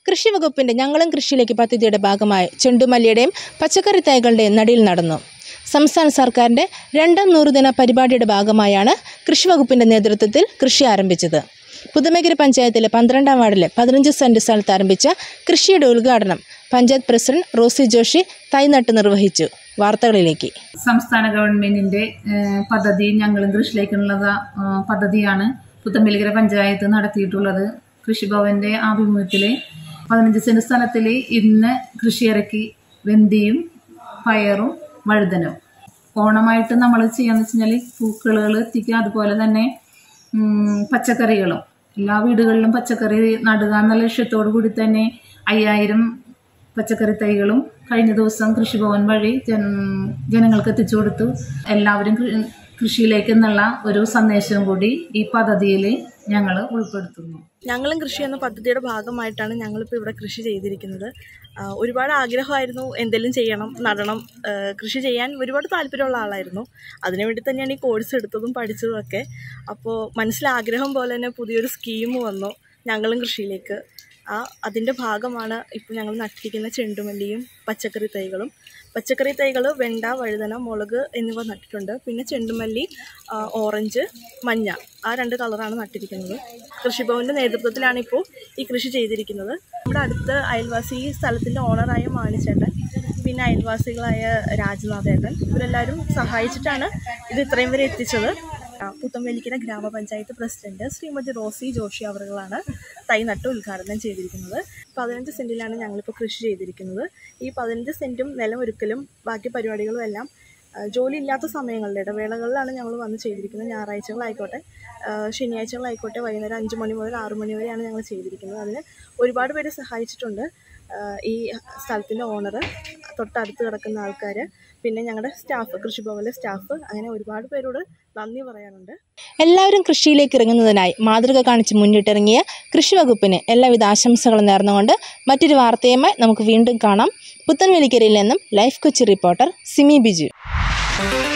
കൃഷി വകുപ്പിൻ്റെ ഞങ്ങളും കൃഷിയിലേക്ക് പദ്ധതിയുടെ ഭാഗമായി ചെണ്ടുമല്ലിയുടെയും പച്ചക്കറി തൈകളുടെയും നടിയിൽ നടന്നു സംസ്ഥാന സർക്കാരിൻ്റെ രണ്ടാം നൂറുദിന പരിപാടിയുടെ ഭാഗമായാണ് കൃഷി വകുപ്പിൻ്റെ നേതൃത്വത്തിൽ കൃഷി ആരംഭിച്ചത് പുതുമേഖല പഞ്ചായത്തിലെ പന്ത്രണ്ടാം വാർഡിലെ പതിനഞ്ച് സെൻറ്റ് സ്ഥലത്ത് ആരംഭിച്ച കൃഷിയുടെ ഉദ്ഘാടനം പഞ്ചായത്ത് പ്രസിഡന്റ് റോസി ജോഷി തൈനട്ട് നിർവഹിച്ചു വാർത്തകളിലേക്ക് സംസ്ഥാന ഗവൺമെന്റിന്റെ ഏഹ്, പദ്ധതി ഞങ്ങളും കൃഷിയിലേക്കുള്ള ഏഹ്, പദ്ധതിയാണ് പുത്തമ്പലിക്കര പഞ്ചായത്ത് നടത്തിയിട്ടുള്ളത് കൃഷിഭവന്റെ ആഭിമുഖ്യത്തില് പതിനഞ്ച് സെന്റ് സ്ഥലത്തിൽ ഇന്ന് കൃഷി ഇറക്കി വെന്തിയും പയറും വഴുതനും ഓണമായിട്ട് നമ്മൾ ചെയ്യാന്ന് വെച്ചാൽ പൂക്കളുകൾ എത്തിക്കുക അതുപോലെ തന്നെ ഉം, പച്ചക്കറികളും എല്ലാ വീടുകളിലും പച്ചക്കറി നടുക എന്ന ലക്ഷ്യത്തോടു കൂടി തന്നെ അയ്യായിരം പച്ചക്കറി തൈകളും കഴിഞ്ഞ ദിവസം കൃഷിഭവൻ വഴി ജന ജനങ്ങൾക്ക് എത്തിച്ചു കൊടുത്തു എല്ലാവരും കൃ- കൃഷിയിലേക്ക് എന്നുള്ള ഒരു സന്ദേശവും കൂടി ഈ പദ്ധതിയിൽ ഞങ്ങൾ ഉൾപ്പെടുത്തുന്നു ഞങ്ങളും കൃഷി എന്ന പദ്ധതിയുടെ ഭാഗമായിട്ടാണ് ഞങ്ങളിപ്പോൾ ഇവിടെ കൃഷി ചെയ്തിരിക്കുന്നത് ആ, ഒരുപാട് ആഗ്രഹമായിരുന്നു എന്തെങ്കിലും ചെയ്യണം നടണം ആ, കൃഷി ചെയ്യാൻ ഒരുപാട് താല്പര്യമുള്ള ആളായിരുന്നു അതിനുവേണ്ടി തന്നെയാണ് ഈ കോഴ്സ് എടുത്തതും പഠിച്ചതും ഒക്കെ അപ്പോൾ മനസ്സിൽ ആഗ്രഹം പോലെ തന്നെ പുതിയൊരു സ്കീം വന്നു ഞങ്ങളും കൃഷിയിലേക്ക് ആ അതിൻ്റെ ഭാഗമാണ് ഇപ്പോൾ ഞങ്ങൾ നട്ടിരിക്കുന്ന ചെണ്ടുമല്ലിയും പച്ചക്കറി തൈകളും പച്ചക്കറി തൈകൾ വെണ്ട വഴുതന മുളക് എന്നിവ നട്ടിട്ടുണ്ട് പിന്നെ ചെണ്ടുമല്ലി ആ, ഓറഞ്ച് മഞ്ഞ ആ രണ്ട് കളറാണ് നട്ടിരിക്കുന്നത് കൃഷിഭവൻ്റെ നേതൃത്വത്തിലാണ് ഇപ്പോൾ ഈ കൃഷി ചെയ്തിരിക്കുന്നത് നമ്മുടെ അടുത്ത അയൽവാസി ഈ സ്ഥലത്തിൻ്റെ ഓണറായ മാണിച്ചേട്ടൻ പിന്നെ അയൽവാസികളായ രാജനാഥേട്ടൻ ഇവരെല്ലാവരും സഹായിച്ചിട്ടാണ് ഇത് ഇത്രയും വരെ എത്തിച്ചത് ആ, പുത്തംവെലിക്കര ഗ്രാമപഞ്ചായത്ത് പ്രസിഡന്റ് ശ്രീമതി റോസി ജോഷി അവറുകളാണ് തൈ നട്ട് ഉദ്ഘാടനം ചെയ്തിരിക്കുന്നത് പതിനഞ്ച് സെൻറ്റിലാണ് ഞങ്ങളിപ്പോൾ കൃഷി ചെയ്തിരിക്കുന്നത് ഈ പതിനഞ്ച് സെൻറ്റും നിലമൊരുക്കലും ബാക്കി പരിപാടികളും എല്ലാം ആ, ജോലി ഇല്ലാത്ത സമയങ്ങളിൽ ഇടവേളകളിലാണ് ഞങ്ങൾ വന്ന് ചെയ്തിരിക്കുന്നത് ഞായറാഴ്ചകളായിക്കോട്ടെ ആ, ശനിയാഴ്ചകളായിക്കോട്ടെ വൈകുന്നേരം അഞ്ച് മണി മുതൽ ആറ് മണി വരെയാണ് ഞങ്ങൾ ചെയ്തിരിക്കുന്നത് അതിന് ഒരുപാട് പേര് സഹായിച്ചിട്ടുണ്ട് ആ, ഈ സ്ഥലത്തിൻ്റെ ഓണർ തൊട്ടടുത്ത് കിടക്കുന്ന ആൾക്കാർ പിന്നെ ഞങ്ങളുടെ സ്റ്റാഫ് കൃഷിഭവനിലെ സ്റ്റാഫ് അങ്ങനെ ഒരുപാട് പേരോട് നന്ദി പറയാനുണ്ട് എല്ലാവരും കൃഷിയിലേക്ക് ഇറങ്ങുന്നതിനായി മാതൃക കാണിച്ച് മുന്നിട്ടിറങ്ങിയ കൃഷി വകുപ്പിന് എല്ലാവിധ ആശംസകളും നേർന്നുകൊണ്ട് മറ്റൊരു വാർത്തയുമായി നമുക്ക് വീണ്ടും കാണാം പുത്തൻവെലിക്കരയിൽ നിന്നും ലൈഫ് കൊച്ചി റിപ്പോർട്ടർ സിമി ബിജു